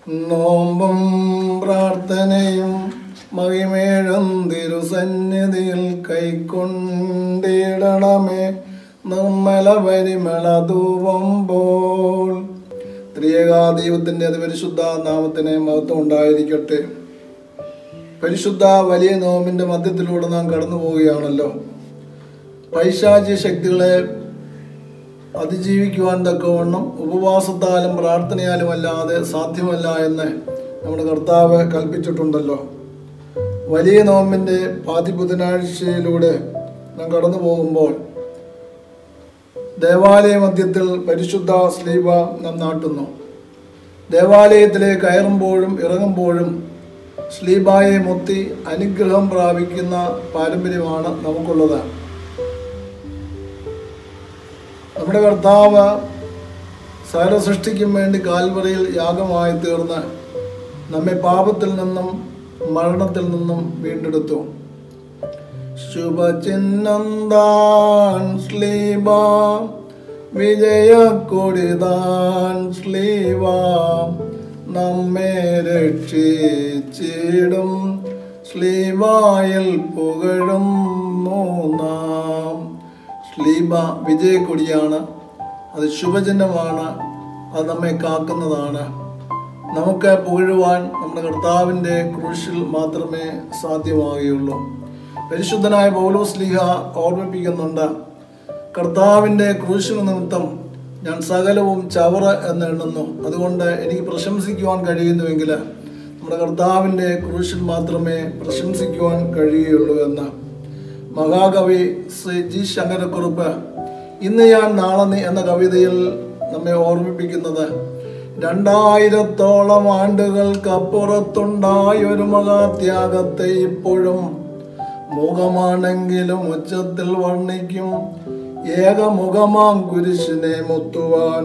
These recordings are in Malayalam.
നോമ്പും പ്രാർത്ഥനയും മഹിമേഴും തിരുസന്നിധിയിൽ കൈക്കൊണ്ടിടണമേ നിർമ്മല പരിമള ധൂപമ്പോൾ ത്രിയേകാദൈവത്തിൻ്റെ അതിപരിശുദ്ധ നാമത്തിന് മഹത്വം ഉണ്ടായിരിക്കട്ടെ പരിശുദ്ധ വലിയ നോമ്പിന്റെ മധ്യത്തിലൂടെ നാം കടന്നു പോവുകയാണല്ലോ പൈശാചി ശക്തികളെ അതിജീവിക്കുവാൻ തക്കവണ്ണം ഉപവാസത്താലും പ്രാർത്ഥനയാലും അല്ലാതെ സാധ്യമല്ല എന്ന് നമ്മുടെ കർത്താവ് കൽപ്പിച്ചിട്ടുണ്ടല്ലോ വലിയ നോമ്പിൻ്റെ പാതി ബുധനാഴ്ചയിലൂടെ നാം കടന്നു പോകുമ്പോൾ ദേവാലയ മധ്യത്തിൽ പരിശുദ്ധ സ്ലീബ നാം നാട്ടുന്നു ദേവാലയത്തിലേക്ക് കയറുമ്പോഴും ഇറങ്ങുമ്പോഴും സ്ലീബായെ മുത്തി അനുഗ്രഹം പ്രാപിക്കുന്ന പാരമ്പര്യമാണ് നമുക്കുള്ളത് നമ്മുടെ കർത്താവ് സകല സൃഷ്ടിക്കും വേണ്ടി കാൽവറയിൽ യാഗമായി തീർന്ന് നമ്മെ പാപത്തിൽ നിന്നും മരണത്തിൽ നിന്നും വീണ്ടെടുത്തു ശുഭചിഹ്നം താൻ ശ്ലീബ വിജയക്കൊടിതാൻ ശ്ലീവ നമ്മെ രക്ഷിച്ചിടും ശ്ലീവായിൽ പുകഴും നാം ശ്ലീബ വിജയക്കൊടിയാണ് അത് ശുഭചിഹ്നമാണ് അത് നമ്മെ കാക്കുന്നതാണ് നമുക്ക് പുകഴുവാൻ നമ്മുടെ കർത്താവിൻ്റെ ക്രൂശിൽ മാത്രമേ സാധ്യമാകുകയുള്ളൂ പരിശുദ്ധനായ പൗലോസ് ലീഹ ഓർമ്മിപ്പിക്കുന്നുണ്ട് കർത്താവിൻ്റെ ക്രൂശിന് നിമിത്തം ഞാൻ സകലവും ചവറ എന്ന് എണ്ണുന്നു അതുകൊണ്ട് എനിക്ക് പ്രശംസിക്കുവാൻ കഴിയുന്നുവെങ്കിൽ നമ്മുടെ കർത്താവിൻ്റെ ക്രൂശിൽ മാത്രമേ പ്രശംസിക്കുവാൻ കഴിയുകയുള്ളൂ എന്ന് മഹാകവി ശ്രീ ജി ശങ്കരക്കുറുപ്പ് ഇന്ന് ഞാൻ നാളെ നീ എന്ന കവിതയിൽ നമ്മെ ഓർമ്മിപ്പിക്കുന്നത് രണ്ടായിരത്തോളം ആണ്ടുകൾക്കപ്പുറത്തുണ്ടായ ഒരു മഹാത്യാഗത്തെ ഇപ്പോഴും മുഖമാണെങ്കിലും ഉച്ചത്തിൽ വർണ്ണിക്കും ഏകമുഖമാം കുരിശിനെ മുത്തുവാൻ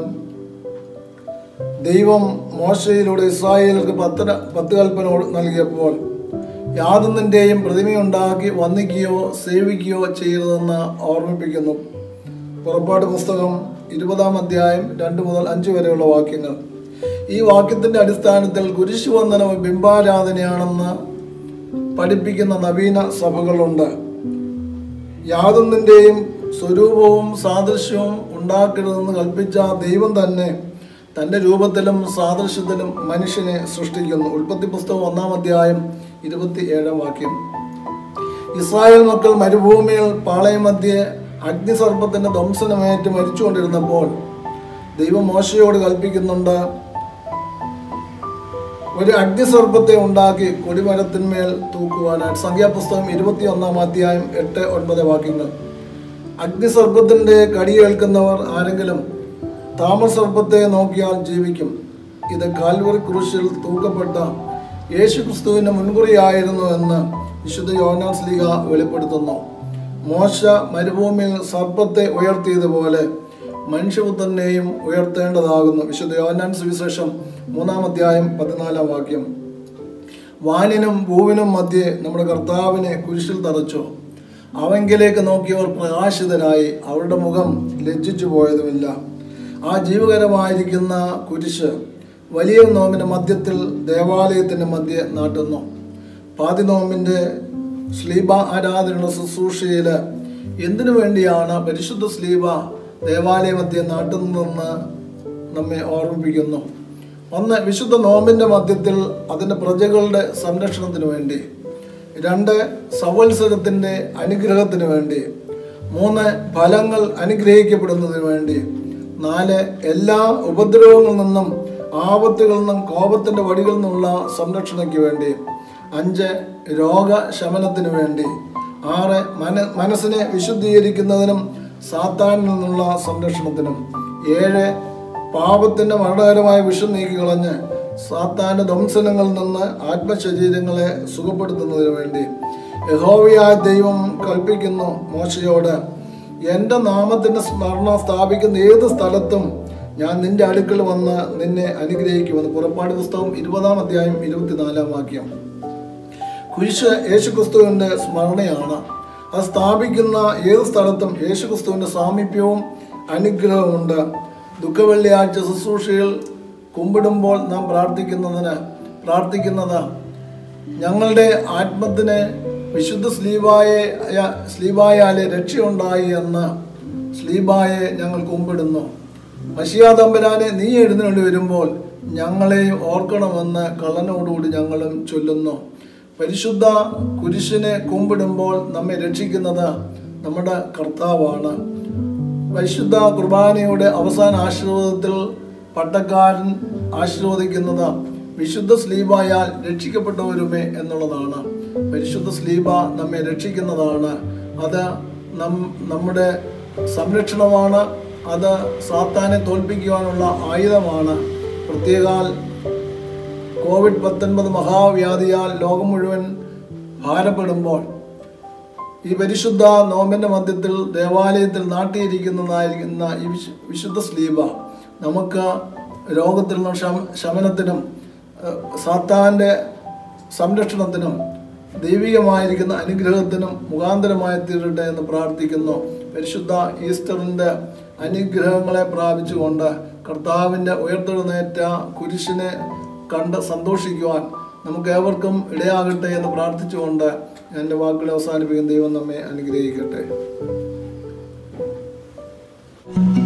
ദൈവം മോശയിലൂടെ ഇസ്രായേലിക്ക് പത്ത് പത്ത് കൽപ്പന നൽകിയപ്പോൾ യാതൊന്നിൻ്റെയും പ്രതിമയുണ്ടാക്കി വന്ദിക്കുകയോ സേവിക്കുകയോ ചെയ്യരുതെന്ന് ഓർമ്മിപ്പിക്കുന്നു പുറപ്പാട് പുസ്തകം ഇരുപതാം അധ്യായം രണ്ട് മുതൽ അഞ്ച് വരെയുള്ള വാക്യങ്ങൾ ഈ വാക്യത്തിന്റെ അടിസ്ഥാനത്തിൽ കുരിശു വന്ദനം ബിംബാരാധനയാണെന്ന് പഠിപ്പിക്കുന്ന നവീന സഭകളുണ്ട് യാതൊന്നിൻ്റെയും സ്വരൂപവും സാദൃശ്യവും ഉണ്ടാക്കരുതെന്ന് കൽപ്പിച്ച ദൈവം തന്നെ തൻ്റെ രൂപത്തിലും സാദൃശ്യത്തിലും മനുഷ്യനെ സൃഷ്ടിക്കുന്നു ഉൽപ്പത്തി പുസ്തകം ഒന്നാം അധ്യായം ഇരുപത്തി ഏഴാം വാക്യം ഇസ്രായേൽ മക്കൾ മരുഭൂമിയിൽ പാളയമധ്യേ അഗ്നിസർപ്പത്തിന്റെ ധ്വംസനമേറ്റ് മരിച്ചുകൊണ്ടിരുന്നപ്പോൾ ദൈവം മോശയോട് കൽപ്പിക്കുന്നുണ്ട് ഒരു അഗ്നിസർപ്പത്തെ ഉണ്ടാക്കി കൊടിമരത്തിന്മേൽ തൂക്കുവാനായിട്ട് സംഖ്യാപുസ്തകം ഇരുപത്തി ഒന്നാം അധ്യായം എട്ട് ഒൻപത് വാക്യങ്ങൾ അഗ്നിസർപ്പത്തിന്റെ കടിയേൽക്കുന്നവർ ആരെങ്കിലും താമസർപ്പത്തെ നോക്കിയാൽ ജീവിക്കും ഇത് കാൽവറി ക്രൂശിൽ തൂക്കപ്പെട്ട യേശു ക്രിസ്തുവിന്റെ മുൻകുറിയായിരുന്നു എന്ന് വിശുദ്ധ യോനാൻ സ്ലീഹ വെളിപ്പെടുത്തുന്നു മോശ മരുഭൂമിയിൽ സർപ്പത്തെ ഉയർത്തിയതുപോലെ മനുഷ്യപുത്രനെയും ഉയർത്തേണ്ടതാകുന്നു വിശുദ്ധ യോനാൻ സുവിശേഷം മൂന്നാം അധ്യായം പതിനാലാം വാക്യം വാനിനും ഭൂവിനും മധ്യേ നമ്മുടെ കർത്താവിനെ കുരിശിൽ തറച്ചു അവങ്കിലേക്ക് നോക്കിയവർ പ്രകാശിതരായി അവരുടെ മുഖം ലജ്ജിച്ചു പോയതുമില്ല ആ ജീവകരമായിരിക്കുന്ന കുരിശ് വലിയ നോമ്പിന്റെ മധ്യത്തിൽ ദേവാലയത്തിന്റെ മധ്യ നാട്ടുന്നു പാതി നോമ്പിന്റെ സ്ലീബ ആരാധനയുടെ ശുശ്രൂഷയിൽ എന്തിനു വേണ്ടിയാണ് പരിശുദ്ധ സ്ലീബ ദേവാലയ മധ്യ നാട്ടുന്നതെന്ന് നമ്മെ ഓർമ്മിപ്പിക്കുന്നു ഒന്ന് വിശുദ്ധ നോമ്പിന്റെ മധ്യത്തിൽ അതിൻ്റെ പ്രജകളുടെ സംരക്ഷണത്തിന് വേണ്ടി രണ്ട് സവത്സരത്തിൻ്റെ അനുഗ്രഹത്തിന് വേണ്ടി മൂന്ന് ഫലങ്ങൾ അനുഗ്രഹിക്കപ്പെടുന്നതിന് വേണ്ടി നാല് എല്ലാ ഉപദ്രവങ്ങളിൽ നിന്നും ആപത്തുകളിൽ നിന്നും കോപത്തിൻ്റെ വടികളിൽ നിന്നുള്ള സംരക്ഷണയ്ക്ക് വേണ്ടി അഞ്ച് രോഗശമനത്തിന് വേണ്ടി ആറ് മന മനസ്സിനെ വിശുദ്ധീകരിക്കുന്നതിനും സാത്താനിൽ നിന്നുള്ള സംരക്ഷണത്തിനും ഏഴ് പാപത്തിൻ്റെ മരണകരമായ വിഷം നീക്കിക്കളഞ്ഞ് സാത്താന്റെ ധ്വംസനങ്ങളിൽ നിന്ന് ആത്മശരീരങ്ങളെ സുഖപ്പെടുത്തുന്നതിന് വേണ്ടി യഹോവയായ ദൈവം കൽപ്പിക്കുന്നു മോശയോട് എൻ്റെ നാമത്തിൻ്റെ സ്മരണ സ്ഥാപിക്കുന്ന ഏത് സ്ഥലത്തും ഞാൻ നിന്റെ അടുക്കൽ വന്ന് നിന്നെ അനുഗ്രഹിക്കുമെന്ന് പുറപ്പാട് പുസ്തകം ഇരുപതാം അധ്യായം ഇരുപത്തിനാലാം വാക്യം കുരിശ് യേശുക്രിസ്തുവിൻ്റെ സ്മരണയാണ് അത് സ്ഥാപിക്കുന്ന ഏത് സ്ഥലത്തും യേശുക്രിസ്തുവിൻ്റെ സാമീപ്യവും അനുഗ്രഹമുണ്ട് ദുഃഖവെള്ളിയാഴ്ച ശുശ്രൂഷയിൽ കുമ്പിടുമ്പോൾ നാം പ്രാർത്ഥിക്കുന്നതിന് പ്രാർത്ഥിക്കുന്നത് ഞങ്ങളുടെ ആത്മത്തിന് വിശുദ്ധ സ്ലീബായെ സ്ലീബായാലെ രക്ഷയുണ്ടായി എന്ന് സ്ലീബായെ ഞങ്ങൾ കുമ്പിടുന്നു മഷിയാ തമ്പുരാനെ നീ എഴുന്നള്ളി വരുമ്പോൾ ഞങ്ങളെയും ഓർക്കണമെന്ന് കള്ളനോടുകൂടി ഞങ്ങളും ചൊല്ലുന്നു പരിശുദ്ധ കുരിശിനെ കുമ്പിടുമ്പോൾ നമ്മെ രക്ഷിക്കുന്നത് നമ്മുടെ കർത്താവാണ് പരിശുദ്ധ കുർബാനയുടെ അവസാന ആശീർവാദത്തിൽ പട്ടക്കാരൻ ആശീർവദിക്കുന്നത് വിശുദ്ധ സ്ലീബായാൽ രക്ഷിക്കപ്പെട്ടവരുമേ എന്നുള്ളതാണ് പരിശുദ്ധ സ്ലീബ നമ്മെ രക്ഷിക്കുന്നതാണ് അത് നം നമ്മുടെ സംരക്ഷണമാണ് അത് സാത്താനെ തോൽപ്പിക്കുവാനുള്ള ആയുധമാണ് പ്രത്യേകാൽ കോവിഡ് പത്തൊൻപത് മഹാവ്യാധിയാൽ ലോകം മുഴുവൻ ഭാരപ്പെടുമ്പോൾ ഈ പരിശുദ്ധ നോമ്പിന്റെ മധ്യത്തിൽ ദേവാലയത്തിൽ നാട്ടിയിരിക്കുന്നതായിരിക്കുന്ന ഈ വിശു- വിശുദ്ധ സ്ലീബ നമുക്ക് രോഗത്തിൽ നിന്ന് ശമ- ശമനത്തിനും ഏഹ്, സാത്താന്റെ സംരക്ഷണത്തിനും ദൈവികമായിരിക്കുന്ന അനുഗ്രഹത്തിനും മുഖാന്തരമായി തീരട്ടെ എന്ന് പ്രാർത്ഥിക്കുന്നു പരിശുദ്ധ ഈസ്റ്ററിന്റെ അനുഗ്രഹങ്ങളെ പ്രാപിച്ചുകൊണ്ട് കർത്താവിൻ്റെ ഉയർത്തെഴുന്നേറ്റ കുരിശിനെ കണ്ട് സന്തോഷിക്കുവാൻ നമുക്ക് ഏവർക്കും ഇടയാകട്ടെ എന്ന് പ്രാർത്ഥിച്ചുകൊണ്ട് എൻ്റെ വാക്കുകളെ അവസാനിപ്പിക്കുന്ന ദൈവം നമ്മെ അനുഗ്രഹിക്കട്ടെ